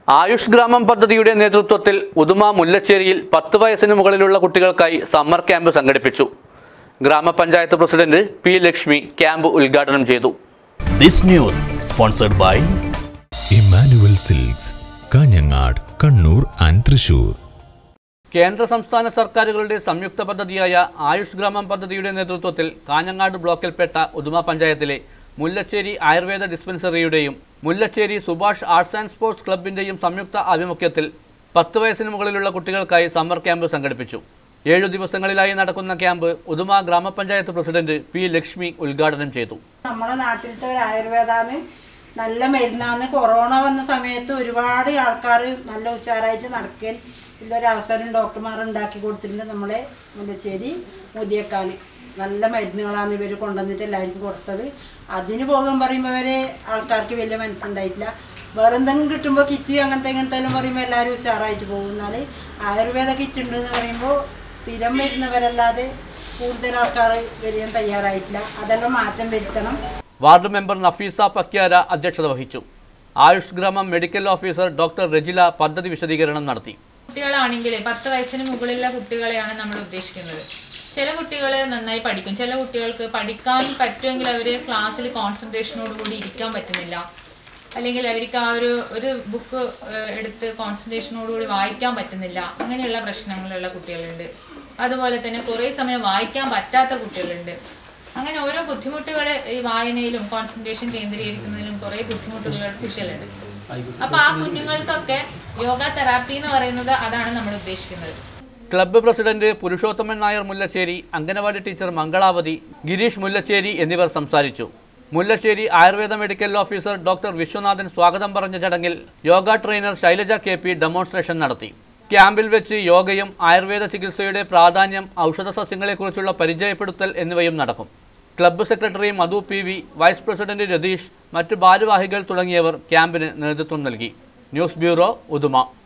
ആയുഷ് ഗ്രാമം പദ്ധതിയുടെ നേതൃത്വത്തിൽ ഉദുമ മുല്ലച്ചേരിയിൽ പത്ത് വയസ്സിന് മുകളിലുള്ള കുട്ടികൾക്കായി സമ്മർ ക്യാമ്പ് സംഘടിപ്പിച്ചു ഗ്രാമപഞ്ചായത്ത് പ്രസിഡന്റ് പി ലക്ഷ്മി ക്യാമ്പ് ഉദ്ഘാടനം ചെയ്തു This news sponsored by Immanuel Silks Kanhangad Kannur and Thrissur കേന്ദ്ര സംസ്ഥാന സർക്കാരുകളുടെ സംയുക്ത പദ്ധതിയായ ആയുഷ് ഗ്രാമം പദ്ധതിയുടെ നേതൃത്വത്തിൽ കാഞ്ഞങ്ങാട് ബ്ലോക്കിൽപ്പെട്ട ഉദുമ പഞ്ചായത്തിലെ മുല്ലച്ചേരി ആയുർവേദ ഡിസ്പെൻസറിയുടെയും Mullachery Subhash arts and sports ക്ലബിന്റെയും സംയുക്ത ആഭിമുഖ്യത്തിൽ പത്ത് വയസ്സിന് മുകളിലുള്ള കുട്ടികൾക്കായി സമ്മർ ക്യാമ്പ് സംഘടിപ്പിച്ചു ഏഴു ദിവസങ്ങളിലായി നടക്കുന്ന ക്യാമ്പ് ഉദുമ ഗ്രാമപഞ്ചായത്ത് പ്രസിഡന്റ് പി ലക്ഷ്മി ഉദ്ഘാടനം ചെയ്തു നമ്മളെ നാട്ടിലത്തെ ഒരു ആയുർവേദാന്ന് നല്ല മരുന്നാന്ന് കൊറോണ വന്ന സമയത്ത് ഒരുപാട് ആൾക്കാർ നല്ല ഉഷാറായിട്ട് നടക്കാൻ ഇതൊരവസരം ഡോക്ടർമാർ ഉണ്ടാക്കി കൊടുത്തിട്ടുണ്ട് നമ്മളെ മുല്ലശ്ശേരി മുതിയക്കാല് നല്ല മരുന്നുകളാണ് ഇവർ കൊണ്ടുവന്നിട്ട് എല്ലാവർക്കും കൊടുത്തത് അതിന് പോകാൻ പറയുമ്പോൾ വരെ ആൾക്കാർക്ക് വലിയ മനസ്സുണ്ടായിട്ടില്ല വേറെ എന്തെങ്കിലും കിട്ടുമ്പോൾ കിറ്റ് അങ്ങനത്തെ ഇങ്ങനത്തെ എല്ലാം പറയുമ്പോൾ എല്ലാവരും ഉഷാറായിട്ട് പോകും എന്നാൽ ആയുർവേദ കിറ്റ് ഉണ്ടെന്ന് പറയുമ്പോൾ സ്ഥിരം വരുന്നവരല്ലാതെ കൂടുതൽ ആൾക്കാർ വരാൻ തയ്യാറായിട്ടില്ല അതെല്ലാം മാറ്റം വരുത്തണം വാർഡ് മെമ്പർ നഫീസ പക്യാര അധ്യക്ഷത വഹിച്ചു ആയുഷ് ഗ്രാമം മെഡിക്കൽ ഓഫീസർ ഡോക്ടർ രജില പദ്ധതി വിശദീകരണം നടത്തി കുട്ടികളാണെങ്കിൽ പത്ത് വയസ്സിന് മുകളിലുള്ള കുട്ടികളെയാണ് നമ്മൾ ഉദ്ദേശിക്കുന്നത് ചില കുട്ടികൾ നന്നായി പഠിക്കും ചില കുട്ടികൾക്ക് പഠിക്കാൻ പറ്റുമെങ്കിൽ അവർ ക്ലാസ്സിൽ കോൺസെൻട്രേഷനോട് കൂടി ഇരിക്കാൻ പറ്റുന്നില്ല അല്ലെങ്കിൽ അവർക്ക് ആ ഒരു ഒരു ബുക്ക് എടുത്ത് കോൺസെൻട്രേഷനോട് കൂടി വായിക്കാൻ പറ്റുന്നില്ല അങ്ങനെയുള്ള പ്രശ്നങ്ങളുള്ള കുട്ടികളുണ്ട് അതുപോലെ തന്നെ കുറേ സമയം വായിക്കാൻ പറ്റാത്ത കുട്ടികളുണ്ട് അങ്ങനെ ഓരോ ബുദ്ധിമുട്ടുകൾ ഈ വായനയിലും കോൺസെൻട്രേഷൻ കേന്ദ്രീകരിക്കുന്നതിലും കുറേ ബുദ്ധിമുട്ടുള്ള കുട്ടികളുണ്ട് അപ്പൊ ആ കുഞ്ഞുങ്ങൾക്കൊക്കെ യോഗ തെറാപ്പി എന്ന് പറയുന്നത് അതാണ് നമ്മൾ ഉദ്ദേശിക്കുന്നത് club president Purushothaman Nair Mullassery anganwadi teacher Mangalavathi Girish Mullassery എന്നിവർ സംസാരിച്ചു Mullassery ayurveda medical officer doctor Viswanathan സ്വാഗതം പറഞ്ഞ ചടങ്ങിൽ yoga trainer Shailaja K P demonstration നടത്തി ക്യാമ്പിൽ വെച്ച് യോഗയും ആയുർവേദ ചികിത്സയുടെ പ്രാധാന്യം ഔഷധ സസ്യങ്ങളെക്കുറിച്ചുള്ള പരിചയപ്പെടുത്തൽ എന്നിവയും നടക്കും club secretary Madhu P V vice president Ratheesh മറ്റു ഭാരവാഹികൾ തുടങ്ങിയവർ ക്യാമ്പിന് നേതൃത്വം നൽകി ന്യൂസ് ബ്യൂറോ ഉദുമ